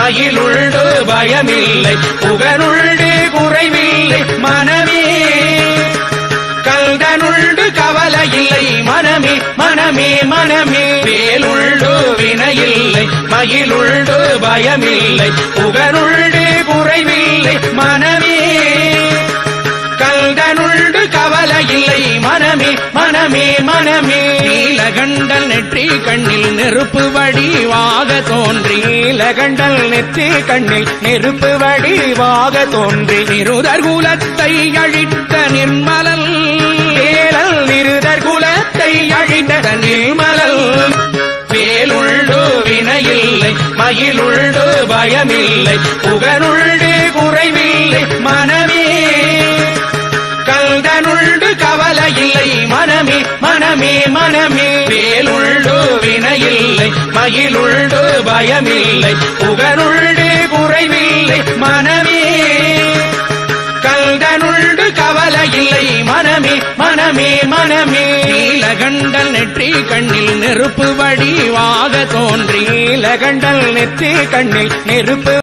மயிலுண்டு பயமில்லை புகனுண்டு குறைவில்லை மனமே கல்தனுண்டு கவலை இல்லை மனமே மனமே மனமே வேலுண்டு வினையில்லை மயிலுண்டு பயமில்லை புகனுண்டு குறைவில்லை மனமே கல்தனுண்டு கவலை இல்லை மனமே மனமே மனமே நீலகண்டல் நெற்றி கண்ணில் நெருப்பு வடிவாக தோன்றி நீலகண்டல் நெற்றி கண்ணில் நெருப்பு வடிவாக தோன்றி நிருதர் குலத்தை அழித்த நிர்மலல் ஏலல் நிருதர் குலத்தை அழித்த நிர்மலல் வேலுள்ளு வினையில்லை மயிலுள்ளு பயமில்லை புகனுள்ளு குறைவில்லை மனமே கல்தனுண்டு கவலை இல்லை மனமே மனமே மனமே வேலுள்ளு வினையில்லை மயிலுள்ளு பயமில்லை புகனுள்ளு குறைவில்லை மனமே கல்தனுண்டு கவலை இல்லை மனமே மனமே மனமே நீலகண்டல் நெற்றி கண்ணில் நெருப்பு வடிவாக தோன்றி நீலகண்டல் நெற்றி கண்ணில் நெருப்பு